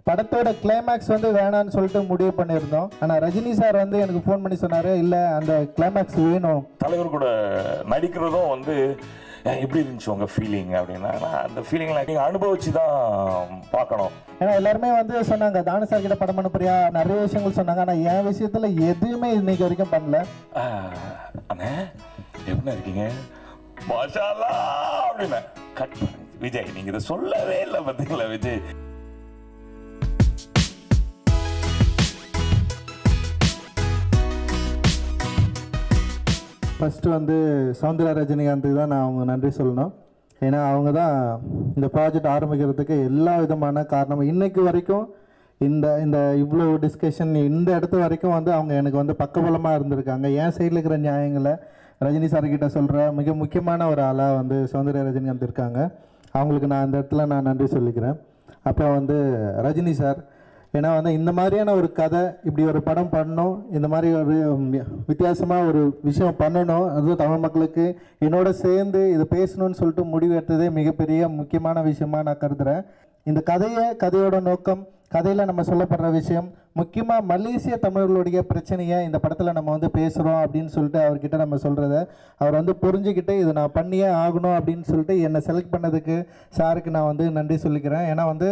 படத்தோட கிளைமேக்ஸ் வந்து வேணான்னு சொல்லிட்டு முடிவு பண்ணியிருந்தோம் ஆனால் ரஜினி சார் வந்து எனக்கு ஃபோன் பண்ணி சொன்னார் இல்லை அந்த கிளைமேக்ஸ் வேணும் தலைவர் கூட நடிக்கிறதும் வந்து "ஏன், எப்படி இருந்துச்சு உங்க ஃபீலிங் அப்படின்னா நான் அந்த ஃபீலிங்லாம் நீங்கள் அனுபவிச்சு தான் பார்க்கணும் ஏன்னா எல்லாருமே வந்து சொன்னாங்க தானு சார் கிட்ட படம் அனுப்புறியா நிறைய விஷயங்கள் சொன்னாங்க ஆனால் என் விஷயத்தில் எதுவுமே இன்னைக்கு வரைக்கும் பண்ணல ஆஹ், அண்ணே எப்படி இருக்கீங்க மாஷாலா அப்படின்னு கட் பண்ணி விஜய் நீங்க இதை சொல்லவே இல்லை பார்த்தீங்களா விஜய் ஃபஸ்ட்டு வந்து சௌந்தர்யா ரஜினிகாந்துக்கு தான் நான் அவங்க நன்றி சொல்லணும் ஏன்னா அவங்க தான் இந்த ப்ராஜெக்ட் ஆரம்பிக்கிறதுக்கு எல்லா விதமான காரணம் இன்னைக்கு வரைக்கும் இந்த இந்த இவ்வளோ டிஸ்கஷன் இந்த இடத்து வரைக்கும் வந்து அவங்க எனக்கு வந்து பக்கபலமாக இருந்திருக்காங்க என் சைடில் இருக்கிற நியாயங்களை ரஜினி சார் கிட்ட சொல்கிற மிக முக்கியமான ஒரு ஆளாக வந்து சௌந்தர்யா ரஜினிகாந்த் இருக்காங்க அவங்களுக்கு நான் இந்த இடத்துல நான் நன்றி சொல்லிக்கிறேன் அப்புறம் வந்து ரஜினி சார் ஏன்னா வந்து இந்த மாதிரியான ஒரு கதை இப்படி ஒரு படம் பண்ணணும் இந்த மாதிரி ஒரு வித்தியாசமாக ஒரு விஷயம் பண்ணணும் அதுவும் தமிழ் மக்களுக்கு என்னோட சேர்ந்து இதை பேசணும்னு சொல்லிட்டு முடிவு எடுத்ததே மிகப்பெரிய முக்கியமான விஷயமா நான் கருதுகிறேன் இந்த கதையை கதையோட நோக்கம் கதையில் நம்ம சொல்லப்படுற விஷயம் முக்கியமாக மலேசிய தமிழர்களுடைய பிரச்சனையை இந்த படத்தில் நம்ம வந்து பேசுகிறோம் அப்படின்னு சொல்லிட்டு அவர்கிட்ட நம்ம சொல்கிறத அவர் வந்து புரிஞ்சுக்கிட்டு இது நான் பண்ணியே ஆகணும் அப்படின்னு சொல்லிட்டு என்னை செலக்ட் பண்ணதுக்கு சாருக்கு நான் வந்து நன்றி சொல்லிக்கிறேன் ஏன்னா வந்து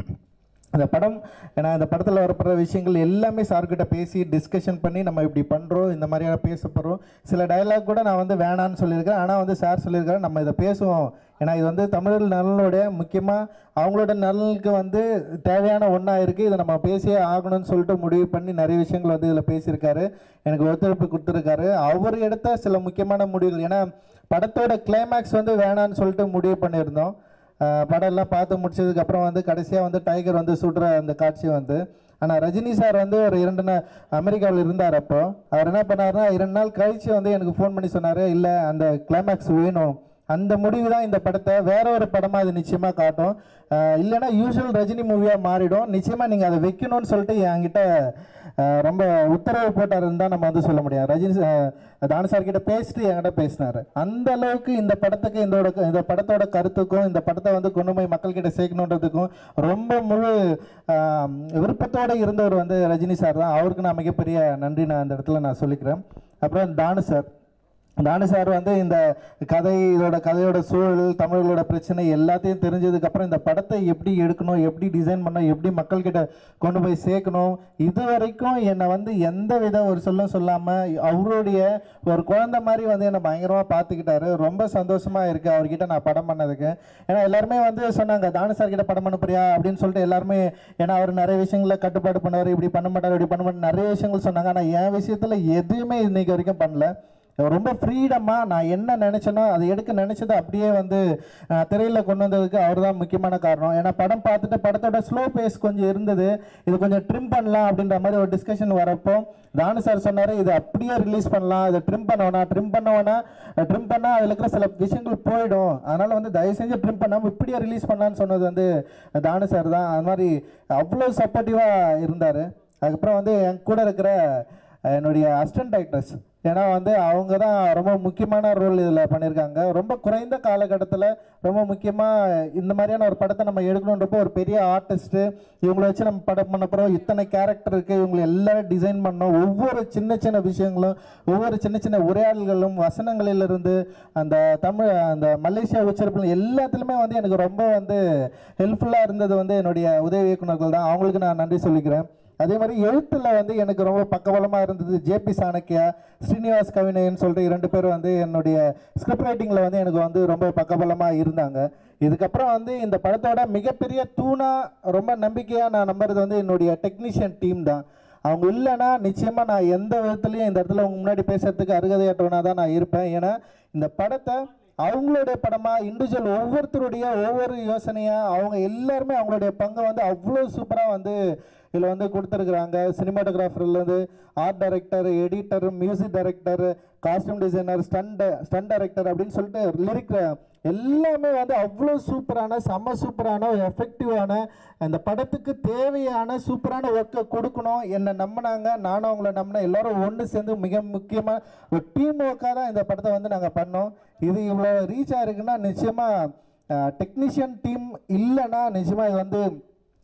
இந்த படம் ஏன்னா இந்த படத்தில் வரப்படுற விஷயங்கள் எல்லாமே சார்கிட்ட பேசி டிஸ்கஷன் பண்ணி நம்ம இப்படி பண்ணுறோம் இந்த மாதிரியான பேச போகிறோம் சில டயலாக் கூட நான் வந்து வேணான்னு சொல்லியிருக்கேன் ஆனால் வந்து சார் சொல்லியிருக்காரு நம்ம இதை பேசுவோம் ஏன்னா இது வந்து தமிழ் நலனோட முக்கியமாக அவங்களோட நலனுக்கு வந்து தேவையான ஒன்றா இருக்குது இதை நம்ம பேசியே ஆகணும்னு சொல்லிட்டு முடிவு பண்ணி நிறைய விஷயங்கள் வந்து இதில் பேசியிருக்காரு எனக்கு ஒத்துழைப்பு கொடுத்துருக்காரு அவர் எடுத்த சில முக்கியமான முடிவுகள் ஏன்னா படத்தோட கிளைமேக்ஸ் வந்து வேணான்னு சொல்லிட்டு முடிவு பண்ணியிருந்தோம் ஆஹ் படம் எல்லாம் பார்த்து முடிச்சதுக்கு அப்புறம் வந்து கடைசியாக வந்து டைகர் வந்து சுடுற அந்த காட்சி வந்து ஆனால் ரஜினி சார் வந்து ஒரு இரண்டு நாள் அமெரிக்காவில் இருந்தார் அப்போ அவர் என்ன பண்ணாருன்னா இரண்டு நாள் கழிச்சு வந்து எனக்கு ஃபோன் பண்ணி சொன்னார் இல்லை அந்த கிளைமேக்ஸ் வேணும் அந்த முடிவு தான் இந்த படத்தை வேற ஒரு படமாக அது நிச்சயமாக காட்டும் ஆஹ் இல்லைன்னா யூஸ்வல் ரஜினி மூவியாக மாறிடும் நிச்சயமாக நீங்கள் அதை வைக்கணும்னு சொல்லிட்டு என்கிட்ட ஆஹ் ரொம்ப உத்தரவு போட்டாருன்னு தான் நம்ம வந்து சொல்ல முடியும் ரஜினி சா- தானு சார் கிட்ட பேசிட்டு என்கிட்ட பேசினாரு அந்த அளவுக்கு இந்த படத்துக்கு இந்த இந்த படத்தோட கருத்துக்கும் இந்த படத்தை வந்து கொண்டு போய் மக்கள்கிட்ட சேர்க்கணுன்றதுக்கும் ரொம்ப முழு ஆஹ், விருப்பத்தோட இருந்தவர் வந்து ரஜினி சார் தான் அவருக்கு நான் மிகப்பெரிய நன்றி நான் இந்த இடத்துல நான் சொல்லிக்கிறேன் அப்புறம் தானு சார் தானு சார் வந்து இந்த கதை இதோட கதையோட சூழல் தமிழர்களோட பிரச்சனை எல்லாத்தையும் தெரிஞ்சதுக்கப்புறம் இந்த படத்தை எப்படி எடுக்கணும் எப்படி டிசைன் பண்ணணும் எப்படி மக்கள்கிட்ட கொண்டு போய் சேர்க்கணும் இது வரைக்கும் என்னை வந்து எந்த வித ஒரு சொல்லும் சொல்லாமல் அவருடைய ஒரு குழந்தை மாதிரி வந்து என்னை பயங்கரமாக பார்த்துக்கிட்டாரு ரொம்ப சந்தோஷமாக இருக்குது அவர்கிட்ட நான் படம் பண்ணதுக்கு ஏன்னா எல்லாருமே வந்து சொன்னாங்க தானு சார் கிட்ட படம் அனுப்புறியா அப்படின்னு சொல்லிட்டு எல்லாருமே ஏன்னா அவர் நிறைய விஷயங்களை கட்டுப்பாடு பண்ணுவார் இப்படி பண்ண மாட்டார் இப்படி பண்ண மாட்டார் நிறைய விஷயங்கள் சொன்னாங்க ஆனால் என் விஷயத்தில் எதுவுமே இன்னைக்கு வரைக்கும் பண்ணல ரொம்ப ஃப்ரீடமாக நான் என்ன நினச்சேனோ அதை எடுக்க நினச்சதை அப்படியே வந்து அஹ், திரையில கொண்டு வந்ததுக்கு அவர் தான் முக்கியமான காரணம் ஏன்னா படம் பார்த்துட்டு படத்தோட ஸ்லோ பேஸ் கொஞ்சம் இருந்தது இது கொஞ்சம் ட்ரிம் பண்ணலாம் அப்படின்ற மாதிரி ஒரு டிஸ்கஷன் வரப்போ தானு சார் சொன்னார் இது அப்படியே ரிலீஸ் பண்ணலாம் இதை ட்ரிம் பண்ண வேணாம் ட்ரிம் பண்ண வேணாம் ட்ரிம் பண்ணால் அதில் இருக்கிற சில விஷயங்கள் போயிடும் அதனால் வந்து தயவு செஞ்சு ட்ரிம் பண்ணாமல் இப்படியே ரிலீஸ் பண்ணலான்னு சொன்னது வந்து தானு சார் தான் அது மாதிரி அவ்வளோ சப்போர்ட்டிவாக இருந்தார் அதுக்கப்புறம் வந்து என் கூட இருக்கிற என்னுடைய அசிஸ்டன்ட் டைரக்டர்ஸ் ஏன்னா வந்து அவங்க தான் ரொம்ப முக்கியமான ரோல் இதில் பண்ணியிருக்காங்க ரொம்ப குறைந்த காலகட்டத்தில் ரொம்ப முக்கியமாக இந்த மாதிரியான ஒரு படத்தை நம்ம எடுக்கணுன்றப்போ ஒரு பெரிய ஆர்டிஸ்ட்டு இவங்களை வச்சு நம்ம படம் பண்ண போகிறோம் இத்தனை கேரக்டர் இருக்குது இவங்களை எல்லாரும் டிசைன் பண்ணோம் ஒவ்வொரு சின்ன சின்ன விஷயங்களும் ஒவ்வொரு சின்ன சின்ன உரையாடல்களும் வசனங்களிலிருந்து அந்த தமிழ் அந்த மலேசியா உச்சரிப்பு எல்லாத்துலேயுமே வந்து எனக்கு ரொம்ப வந்து ஹெல்ப்ஃபுல்லாக இருந்தது வந்து என்னுடைய உதவி இயக்குனர்கள் தான் அவங்களுக்கு நான் நன்றி சொல்லிக்கிறேன் அதே மாதிரி எழுத்தில் வந்து எனக்கு ரொம்ப பக்கபலமாக இருந்தது ஜேபி சாணக்கியா ஸ்ரீனிவாஸ் கவினயன் சொல்லிட்டு இரண்டு பேர் வந்து என்னுடைய ஸ்கிரிப்ட் ரைட்டிங்கில் வந்து எனக்கு வந்து ரொம்ப பக்கபலமாக இருந்தாங்க இதுக்கப்புறம் வந்து இந்த படத்தோட மிகப்பெரிய தூணாக ரொம்ப நம்பிக்கையாக நான் நம்புறது வந்து என்னுடைய டெக்னீஷியன் டீம் தான் அவங்க இல்லைன்னா நிச்சயமாக நான் எந்த விதத்துலையும் இந்த இடத்துல உங்க முன்னாடி பேசுறதுக்கு அருகதையற்றவனாக தான் நான் இருப்பேன் ஏன்னா இந்த படத்தை அவங்களுடைய படமாக இண்டிவிஜுவல் ஒவ்வொருத்தருடைய ஒவ்வொரு யோசனையாக அவங்க எல்லாருமே அவங்களுடைய பங்கை வந்து அவ்வளோ சூப்பராக வந்து இதில் வந்து கொடுத்துருக்குறாங்க சினிமாட்டோகிராஃபர்லேருந்து art director editor music director costume designer stunt stunt director அப்படின்னு சொல்லிட்டு லிரிக் எல்லாமே வந்து அவ்வளோ சூப்பரான செம்ம சூப்பரான எஃபெக்டிவான அந்த படத்துக்கு தேவையான சூப்பரான ஒர்க்கை கொடுக்கணும் என்னை நம்பினாங்க நானும் அவங்கள நம்பினேன் எல்லாரும் ஒன்று சேர்ந்து மிக முக்கியமாக ஒரு டீம் ஒர்க்காக தான் இந்த படத்தை வந்து நாங்கள் பண்ணோம் இது இவ்வளோ ரீச் ஆயிருக்குன்னா நிச்சயமாக டெக்னீஷியன் டீம் இல்லைன்னா நிச்சயமாக இது வந்து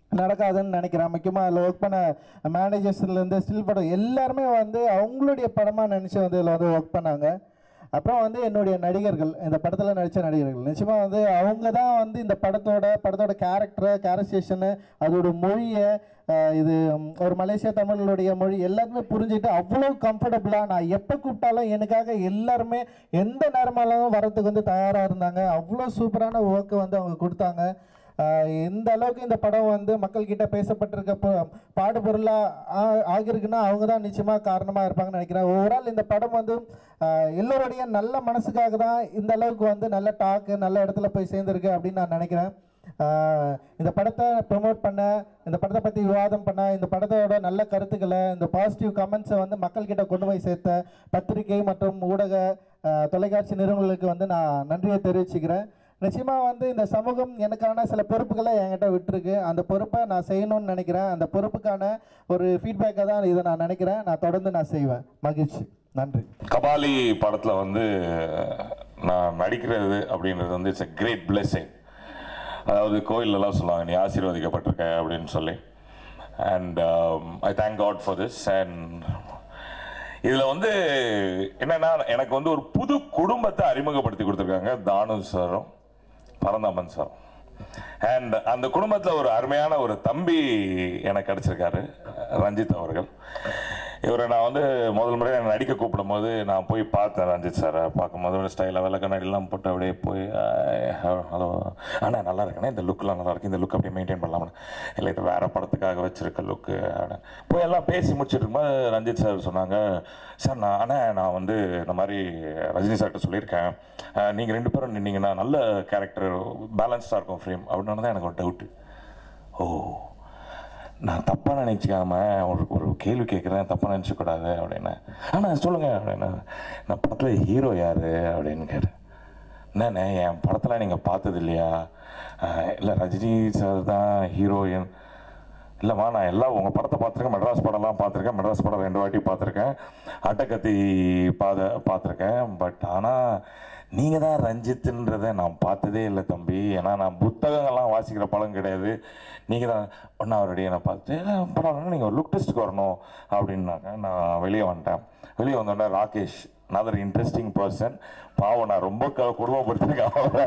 நடக்காதுன்னு நினைக்கிறேன் முக்கியமாக அதில் ஒர்க் பண்ண மேனேஜர்ஸ்லேருந்து ஸ்டில் படம் எல்லாருமே வந்து அவங்களுடைய படமாக நினச்சி வந்து இதில் வந்து ஒர்க் பண்ணாங்க அப்புறம் வந்து என்னுடைய நடிகர்கள் இந்த படத்தில் நடித்த நடிகர்கள் நிச்சயமாக வந்து அவங்க தான் வந்து இந்த படத்தோட படத்தோட கேரக்டரை கேரக்டரேஷனு அதோட மொழியை ஆஹ் இது ம், ஒரு மலேசியா தமிழுடைய மொழி எல்லாத்தையுமே புரிஞ்சுட்டு அவ்வளோ கம்ஃபர்டபுளாக நான் எப்போ கூப்பிட்டாலும் எனக்காக எல்லாருமே எந்த நேரமாலும் வரதுக்கு வந்து தயாராக இருந்தாங்க அவ்வளோ சூப்பரான ஒர்க்கை வந்து அவங்க கொடுத்தாங்க ஆஹ் எந்த அளவுக்கு இந்த படம் வந்து மக்கள்கிட்ட பேசப்பட்டிருக்க ப- பாடுபொருளாக ஆகியிருக்குன்னா அவங்க தான் நிச்சயமாக காரணமாக இருப்பாங்கன்னு நினைக்கிறேன் ஓவரால் இந்த படம் வந்து ஆஹ் எல்லோருடைய நல்ல மனசுக்காக தான் இந்த அளவுக்கு வந்து நல்ல டாக்கு நல்ல இடத்துல போய் சேர்ந்துருக்கு அப்படின்னு நான் நினைக்கிறேன் ஆஹ் இந்த படத்தை ப்ரொமோட் பண்ண இந்த படத்தை பற்றி விவாதம் பண்ண இந்த படத்தோட நல்ல கருத்துக்களை இந்த பாசிட்டிவ் கமெண்ட்ஸை வந்து மக்கள்கிட்ட கொண்டு போய் சேர்த்த பத்திரிகை மற்றும் ஊடக ஆஹ் தொலைக்காட்சி நிறுவனங்களுக்கு வந்து நான் நன்றியை தெரிவிச்சுக்கிறேன் நிச்சயமாக வந்து இந்த சமூகம் எனக்கான சில பொறுப்புகளை என்கிட்ட விட்டுருக்கு அந்த பொறுப்பை நான் செய்யணும்னு நினைக்கிறேன் அந்த பொறுப்புக்கான ஒரு ஃபீட்பேக்காக தான் இதை நான் நினைக்கிறேன் நான் தொடர்ந்து நான் செய்வேன் மகிழ்ச்சி நன்றி கபாலி படத்துல வந்து நான் நடிக்கிறது அப்படின்றது வந்து இட்ஸ் a கிரேட் blessing அதாவது கோயிலெல்லாம் சொல்லுவாங்க நீ ஆசீர்வதிக்கப்பட்டிருக்க அப்படின்னு சொல்லி and I thank God for this and இதில் வந்து என்னன்னா எனக்கு வந்து ஒரு புது குடும்பத்தை அறிமுகப்படுத்தி கொடுத்துருக்காங்க தானு சாரும் பரந்தாமன் சாரும் அண்ட் அந்த குடும்பத்தில் ஒரு அருமையான ஒரு தம்பி எனக்கு கிடைச்சிருக்காரு ரஞ்சித் அவர்கள் இவரை நான் வந்து முதல் முறை என்னை நடிக்க கூப்பிடும் போது நான் போய் பார்த்தேன் ரஞ்சித் சாரை பார்க்கும்போது ஒரு ஸ்டைலாக வெள்ளை கண்ணாடிலாம் போட்டு அப்படியே போய் ஹலோ அண்ணா நல்லா இருக்கண்ணே இந்த லுக்லாம் நல்லா இருக்கு இந்த லுக் அப்படியே மெயின்டைன் பண்ணலாம்னு இல்லை இது வேற படத்துக்காக வச்சிருக்க லுக்கு போய் எல்லாம் பேசி முடிச்சிட்டு இருக்கும்போது ரஞ்சித் சார் சொன்னாங்க சார் நான் அண்ணா நான் வந்து இந்த மாதிரி ரஜினி சார்கிட்ட சொல்லியிருக்கேன் நீங்கள் ரெண்டு பேரும் நின்னீங்கன்னா நல்ல கேரக்டர் பேலன்ஸ்டாக இருக்கும் ஃப்ரேம் அப்படின்னு தான் எனக்கு ஒரு டவுட்டு ஓ நான் தப்பாக நினச்சிக்காம ஒரு ஒரு கேள்வி கேட்குறேன் தப்பாக நினச்சக்கூடாது அப்படின்னு ஆனால் சொல்லுங்கள் அப்படின்னு நான் படத்தில் ஹீரோ யார் அப்படின்னு கேட்டேன் என்னண்ணே என் படத்தில் நீங்கள் பார்த்தது இல்லையா இல்லை ரஜினி சார் தான் ஹீரோயின் இல்லைம்மா நான் எல்லாம் உங்கள் படத்தை பார்த்துருக்கேன் மெட்ராஸ் படம்லாம் பார்த்துருக்கேன் மெட்ராஸ் படம் ரெண்டு வாட்டி பார்த்துருக்கேன் அட்டக்கத்தி பாத பார்த்துருக்கேன் பட் ஆனால் நீங்கள் தான் ரஞ்சித்துன்றதை நான் பார்த்ததே இல்லை தம்பி ஏன்னா நான் புத்தகங்கள்லாம் வாசிக்கிற படம் கிடையாது நீங்கள் தான் ஒன்றா அவருடைய நான் பார்த்து பரவாயில்ல நீங்கள் ஒரு லுக் டெஸ்ட்டுக்கு வரணும் அப்படின்னாங்க நான் வெளியே வந்துட்டேன் வெளியே வந்தோடனே ராகேஷ் another இன்ட்ரெஸ்டிங் பர்சன் பாவம் நான் ரொம்ப க குடும்பப்படுத்திருக்கேன் அவரை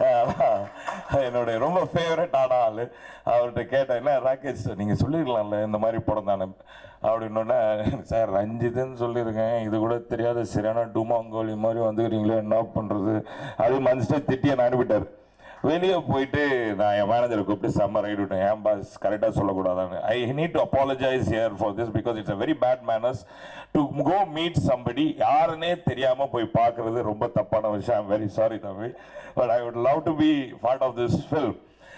அஹ் என்னுடைய ரொம்ப ஃபேவரட் ஆன ஆள் அவர்கிட்ட கேட்டேன் என்ன ராகேஷ் நீங்கள் சொல்லிருக்கலாம்ல இந்த மாதிரி படம் தானே அப்படின்னோடனே சார் ரஞ்சித்துன்னு சொல்லியிருக்கேன் இது கூட தெரியாத சரியான டுமாங்கோலி மாதிரி வந்துக்கிறீங்களே என்ன பண்ணுறது அது மனுஷன் திட்டியை நான் அனுப்பிட்டார் வெளியே போயிட்டு நான் என் மேனேஜரை கூப்பிட்டு செம்ம ரைடு விட்டேன் ஏன் பாஸ் கரெக்டாக சொல்லக்கூடாதான்னு I need to apologise here for this because it's a very bad manners to go meet somebody யாருன்னே தெரியாமல் போய் பார்க்குறது ரொம்ப தப்பான விஷயம் ஐம் வெரி சாரி தம்பி but I would love to be part of this film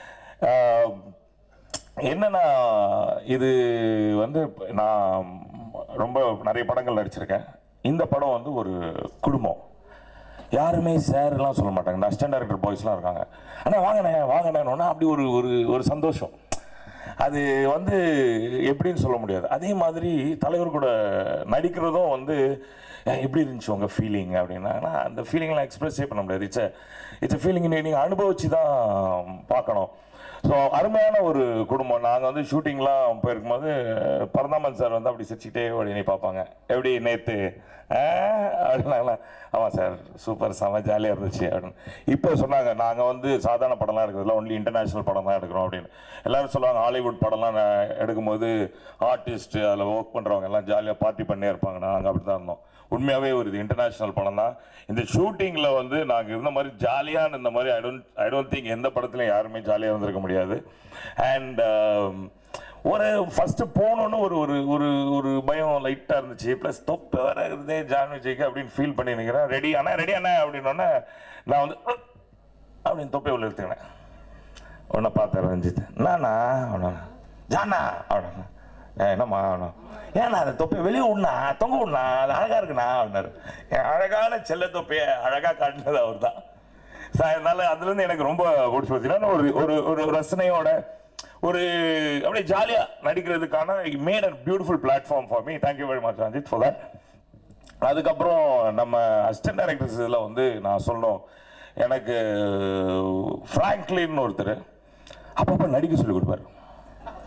என்னன்னா இது வந்து நான் ரொம்ப நிறைய படங்கள் நடிச்சிருக்கேன் இந்த படம் வந்து ஒரு குடும்பம் யாருமே சார்லாம் சொல்ல மாட்டாங்க இந்த அசிஸ்டன்ட் டைரக்டர் பாய்ஸ்லாம் இருக்காங்க அண்ணா வாங்கண்ணே வாங்கண்ணேன்னா அப்படி ஒரு ஒரு ஒரு சந்தோஷம் அது வந்து எப்படின்னு சொல்ல முடியாது அதே மாதிரி தலைவர் கூட நடிக்கிறதும் வந்து "ஏன், எப்படி இருந்துச்சு உங்கள் ஃபீலிங் அப்படின்னா ஆனா, அந்த ஃபீலிங்லாம் எக்ஸ்பிரஸே பண்ண முடியாது இட்ஸ் இட்ஸ் ஃபீலிங் நீங்கள் அனுபவிச்சு தான் பார்க்கணும் ஸோ அருமையான ஒரு குடும்பம் நாங்கள் வந்து ஷூட்டிங்லாம் போயிருக்கும்போது பரந்தாமன் சார் வந்து அப்படி சிரிச்சுக்கிட்டே ஓடி பார்ப்பாங்க எப்படி நேற்று அப்படின்னாங்களா ஆமாம் சார் சூப்பர் செம ஜாலியாக இருந்துச்சு அப்படின்னு இப்போ சொன்னாங்க நாங்கள் வந்து சாதாரண படம்லாம் எடுக்கிறதுல ஒன்லி இன்டர்நேஷ்னல் படம் தான் எடுக்கிறோம் அப்படின்னு எல்லாரும் சொல்லுவாங்க ஹாலிவுட் படம்லாம் நான் எடுக்கும்போது ஆர்டிஸ்ட் அதில் ஒர்க் பண்ணுறவங்க எல்லாம் ஜாலியாக பார்ட்டி பண்ணே இருப்பாங்க நாங்கள் அப்படி தான் இருந்தோம் உண்மையாகவே ஒரு இது இன்டர்நேஷ்னல் படம் தான் இந்த ஷூட்டிங்கில் வந்து நாங்கள் இருந்த மாதிரி ஜாலியாக இருந்த மாதிரி I don't I don't think எந்த படத்துலையும் யாருமே ஜாலியாக இருந்திருக்க முடியாது அண்ட் ஒரு ஃபஸ்ட்டு போகணுன்னு ஒரு ஒரு ஒரு ஒரு பயம் லைட்டாக இருந்துச்சு ப்ளஸ் தொப்பை வேற இருந்தே ஜான் விஜய்க்கு அப்படின்னு ஃபீல் பண்ணி நிற்கிறேன் ரெடி அண்ணா ரெடி அண்ணா அப்படின்னோடனே நான் வந்து "அஹ்" அப்படின்னு தொப்பை உள்ள எடுத்துக்கினேன் உன்னை பார்த்தேன் ரஞ்சித் என்னண்ணா அவனா ஜானா அவனா "ஏய், என்னம்மா அவனா ஏண்ணா அந்த தொப்பை வெளியே விடணா தொங்க விடணா அது அழகா இருக்குண்ணா அப்படின்னாரு என் அழகான செல்ல தொப்பையை அழகா காட்டினது அவர் தான் அதனால அதுலேருந்து எனக்கு ரொம்ப பிடிச்சி பார்த்தீங்கன்னா ஒரு ஒரு ஒரு ரசனையோட ஒரு அப்படியே ஜாலியாக நடிக்கிறதுக்கான made a beautiful platform for me thank you very much Ranjith for that அதுக்கப்புறம் நம்ம அசிஸ்டன்ட் டைரக்டர்ஸ் இதில் வந்து நான் சொல்லணும் எனக்கு ஃப்ராங்க்லின்னு ஒருத்தர் அப்பப்போ நடிக்க சொல்லி கொடுப்பாரு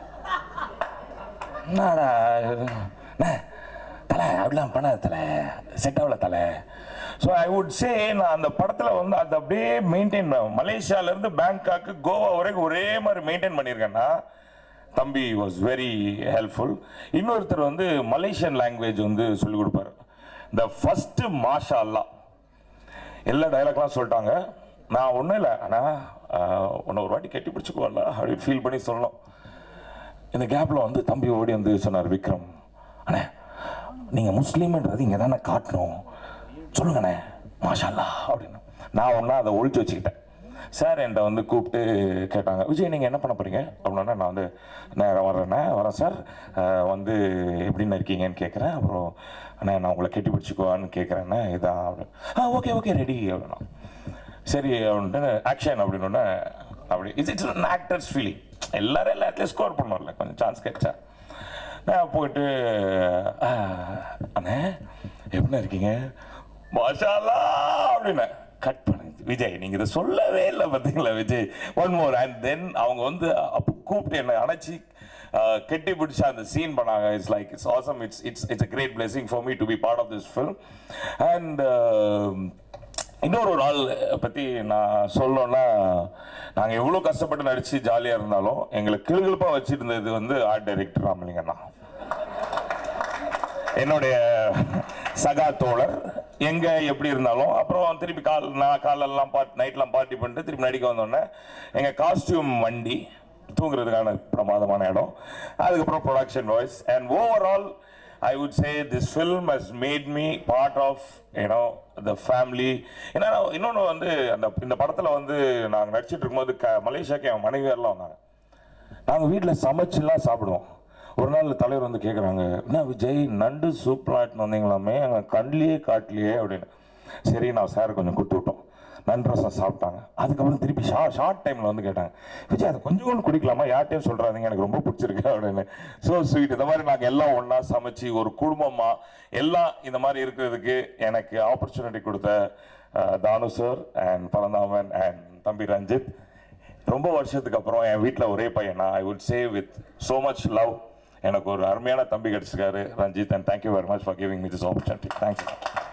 என்னடா இது? அண்ணே, தலை அப்படிலாம் பண்ணாத தலை செட் ஆகல தலை ஸோ ஐ வுட் சே நான் அந்த படத்தில் வந்து அதை அப்படியே மெயின்டைன் மலேசியாவிலேருந்து பேங்காக்கு கோவா வரைக்கும் ஒரே மாதிரி மெயின்டைன் பண்ணியிருக்கேன்னா தம்பி வாஸ் வெரி ஹெல்ப்ஃபுல் இன்னொருத்தர் வந்து மலேசியன் லாங்குவேஜ் வந்து சொல்லிக் கொடுப்பாரு இந்த ஃபஸ்ட்டு மாஷா அல்லா எல்லா டைலாக்லாம் சொல்லிட்டாங்க நான் ஒன்றும் இல்லை ஆனால் உன்னை ஒரு வாட்டி கட்டி பிடிச்சிக்குவான்ல அப்படின்னு ஃபீல் பண்ணி சொல்லணும் இந்த கேப்பில் வந்து தம்பி ஓடி வந்து சொன்னார் விக்ரம் அண்ணே நீங்கள் முஸ்லீம்ன்றது இங்கே தானே காட்டணும் சொல்லுங்கண்ணே மாஷா அல்லா அப்படின்னு நான் ஒன்றா அதை ஒழிச்சு வச்சுக்கிட்டேன் சார் என்கிட்ட வந்து கூப்பிட்டு கேட்டாங்க விஜய் நீங்கள் என்ன பண்ண போறீங்க அப்படின்னா நான் வந்து நான் வரேண்ணே வரேன் சார் அஹ், வந்து எப்படின்னு இருக்கீங்கன்னு கேட்குறேன் அப்புறம் அண்ணே நான் உங்களை கெட்டி பிடிச்சிக்குவான்னு கேட்குறேண்ணே இதான் அப்படின்னு ஆ ஓகே ஓகே ரெடி அப்படின்னா சரி அப்படின்ட்டு ஆக்ஷன் அப்படின்னு அப்படி it's it's an actors feeling எல்லாரும் எல்லா இடத்துலையும் ஸ்கோர் பண்ணுவார்ல கொஞ்சம் சான்ஸ் கிடைச்சா நான் போயிட்டு "ஆ, அண்ணே எப்படி இருக்கீங்க மாஷாலா அப்படின்னு கட் பண்ணு விஜய் நீங்க இதை சொல்லவே இல்லை பார்த்தீங்களா Vijay one more and then அவங்க வந்து அப்போ கூப்பிட்டு என்னை அணைச்சி uh, கெட்டி பிடிச்ச அந்த சீன் பண்ணாங்க it's like it's awesome it's it's it's a great blessing for me to be part of this film and இன்னொரு ஒரு ஆள் பற்றி நான் சொல்லணும்னா நாங்கள் எவ்வளோ கஷ்டப்பட்டு நடித்து ஜாலியாக இருந்தாலும் எங்களை கிளுகிழப்பாக வச்சுருந்தது வந்து ஆர்ட் டைரக்டர் ராமலிங்கண்ணா என்னுடைய சகா தோழர் எங்க எப்படி இருந்தாலும் அப்புறம் திருப்பி கால் நான் காலெல்லாம் பார்ட் நைட்லாம் பார்ட்டி பண்ணிட்டு திருப்பி நடிக்க வந்தோடனே எங்க காஸ்டியூம் வண்டி தூங்குறதுக்கான பிரமாதமான இடம் அதுக்கப்புறம் production voice and overall I would say this film has made me part of you know the family ஏன்னா இன்னொன்று வந்து அந்த இந்த படத்தில் வந்து நாங்கள் நடிச்சிட்டு இருக்கும்போது க மலேசியாக்கு என் மனைவி எல்லாம் வந்தாங்க நாங்கள் வீட்டில் சமைச்சுலாம் சாப்பிடுவோம் ஒரு நாள் தலைவர் வந்து கேட்குறாங்க என்ன விஜய் நண்டு சூப்பராக எடுத்துன்னு வந்தீங்களாமே எங்கள் கண்ணிலேயே காட்டலையே அப்படின்னு சரி நான் சார் கொஞ்சம் கொடுத்து விட்டோம் நண்டு ரசம் சாப்பிட்டாங்க அதுக்கப்புறம் திருப்பி ஷா ஷார்ட் டைமில் வந்து கேட்டாங்க விஜய் அதை கொஞ்சம் கூட குடிக்கலாமா யார்ட்டையும் சொல்கிறாதீங்க எனக்கு ரொம்ப பிடிச்சிருக்கு அப்படின்னு ஸோ ஸ்வீட் இந்த மாதிரி நாங்கள் எல்லாம் ஒன்றா சமைச்சு ஒரு குடும்பமாக எல்லாம் இந்த மாதிரி இருக்கிறதுக்கு எனக்கு ஆப்பர்ச்சுனிட்டி கொடுத்த அஹ், தானு சார் அண்ட் பரந்தாமன் அண்ட் தம்பி ரஞ்சித் ரொம்ப வருஷத்துக்கு அப்புறம் என் வீட்டில் ஒரே பையனா I would say with so much love எனக்கு ஒரு அருமையான தம்பி கிடைச்சிருக்காரு Ranjith and thank you very much for giving me this opportunity thank you